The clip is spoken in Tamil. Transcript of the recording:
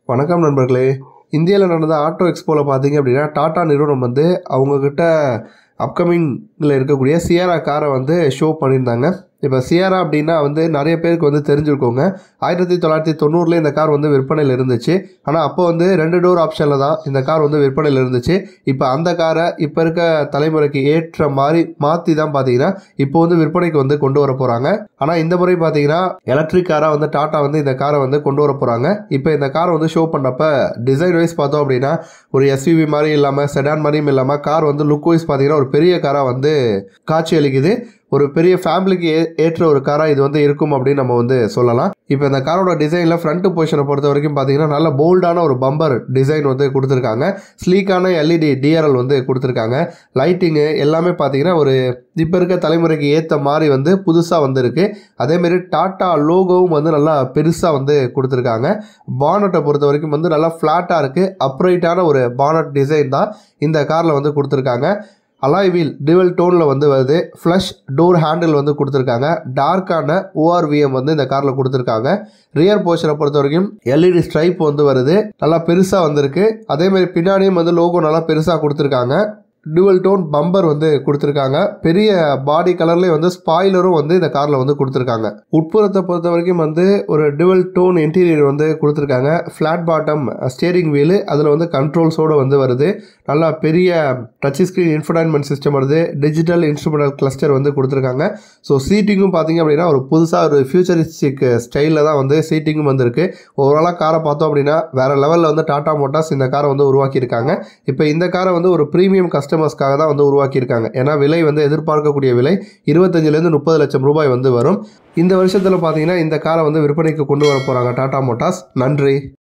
வணக்கம் நண்பர்களே இந்தியாவில் நடந்த ஆட்டோ எக்ஸ்போவில் பார்த்தீங்க அப்படின்னா டாடா நிறுவனம் வந்து அவங்கக்கிட்ட அப்கமிங்கில் இருக்கக்கூடிய சியாரா காரை வந்து ஷோ பண்ணியிருந்தாங்க இப்போ சியாரா அப்படின்னா வந்து நிறைய பேருக்கு வந்து தெரிஞ்சிருக்கோங்க ஆயிரத்தி தொள்ளாயிரத்தி தொண்ணூறில் இந்த கார் வந்து விற்பனையில் இருந்துச்சு ஆனால் அப்போ வந்து ரெண்டு டோர் ஆப்ஷனில் தான் இந்த கார் வந்து விற்பனையில் இருந்துச்சு இப்போ அந்த காரை இப்போ இருக்க தலைமுறைக்கு ஏற்ற மாதிரி மாற்றி தான் பார்த்தீங்கன்னா இப்போ வந்து விற்பனைக்கு வந்து கொண்டு வர போகிறாங்க ஆனால் இந்த முறை பார்த்தீங்கன்னா எலக்ட்ரிக் காராக வந்து டாட்டா வந்து இந்த காரை வந்து கொண்டு வர போகிறாங்க இப்போ இந்த காரை வந்து ஷோ பண்ணப்ப டிசைன் வைஸ் பார்த்தோம் அப்படின்னா ஒரு எஸ்யூவி மாதிரி இல்லாமல் செடான் மாதிரியும் இல்லாமல் கார் வந்து லுக் வைஸ் பார்த்தீங்கன்னா ஒரு பெரிய காராக வந்து காட்சி அளிக்குது ஒரு பெரிய ஃபேமிலிக்கு ஏ ஏற்ற ஒரு காராக இது வந்து இருக்கும் அப்படின்னு நம்ம வந்து சொல்லலாம் இப்போ இந்த காரோட டிசைனில் ஃப்ரண்ட் பொசிஷனை பொறுத்த வரைக்கும் பார்த்தீங்கன்னா நல்ல போல்டான ஒரு பம்பர் டிசைன் வந்து கொடுத்துருக்காங்க ஸ்லீக்கான எல்இடி டிஆர்எல் வந்து கொடுத்துருக்காங்க லைட்டிங்கு எல்லாமே பார்த்தீங்கன்னா ஒரு இப்போ இருக்க தலைமுறைக்கு ஏற்ற மாதிரி வந்து புதுசாக வந்திருக்கு அதேமாரி டாட்டா லோகோவும் வந்து நல்லா பெருசாக வந்து கொடுத்துருக்காங்க பானட்டை பொறுத்த வரைக்கும் வந்து நல்லா ஃப்ளாட்டாக இருக்குது அப்ரைட்டான ஒரு பானட் டிசைன் தான் இந்த காரில் வந்து கொடுத்துருக்காங்க அலாய் வீல் டிவல் டோனில் வந்து வருது ஃப்ளஷ் டோர் ஹேண்டில் வந்து கொடுத்துருக்காங்க டார்க்கான ஓஆர்விஎம் வந்து இந்த காரில் கொடுத்துருக்காங்க ரியர் போர்ஷனை பொறுத்த வரைக்கும் எல்இடி ஸ்ட்ரைப் வந்து வருது நல்லா பெருசாக வந்திருக்கு அதேமாதிரி பின்னாடியும் வந்து லோகோ நல்லா பெருசாக கொடுத்துருக்காங்க டுவல் டோன் பம்பர் வந்து கொடுத்துருக்காங்க பெரிய பாடி கலர்லேயே வந்து ஸ்பாய்லரும் வந்து இந்த காரில் வந்து கொடுத்துருக்காங்க உட்புறத்தை பொறுத்த வரைக்கும் வந்து ஒரு டுவல் டோன் இன்டீரியர் வந்து கொடுத்துருக்காங்க ஃப்ளாட் பாட்டம் ஸ்டியரிங் வீலு அதில் வந்து கண்ட்ரோல்ஸோடு வந்து வருது நல்லா பெரிய டச் ஸ்க்ரீன் இன்ஃபர்டைன்மெண்ட் சிஸ்டம் வருது டிஜிட்டல் இன்ஸ்ட்ருமெண்டல் கிளஸ்டர் வந்து கொடுத்துருக்காங்க ஸோ சீட்டிங்கும் பார்த்தீங்க அப்படின்னா ஒரு புதுசாக ஒரு ஃபியூச்சரிஸ்டிக் ஸ்டைலில் தான் வந்து சீட்டிங்கும் வந்திருக்கு ஓவராலாக காரை பார்த்தோம் அப்படின்னா வேறு லெவலில் வந்து டாடா மோட்டார்ஸ் இந்த காரை வந்து உருவாக்கியிருக்காங்க இப்போ இந்த காரை வந்து ஒரு ப்ரீமியம் கஸ்டமர்ஸ்க்காக தான் வந்து உருவாக்கியிருக்காங்க ஏன்னா விலை வந்து எதிர்பார்க்கக்கூடிய விலை இருபத்தஞ்சிலேருந்து முப்பது லட்சம் ரூபாய் வந்து வரும் இந்த வருஷத்தில் பார்த்தீங்கன்னா இந்த காரை வந்து விற்பனைக்கு கொண்டு வர போகிறாங்க டாடா மோட்டார்ஸ் நன்றி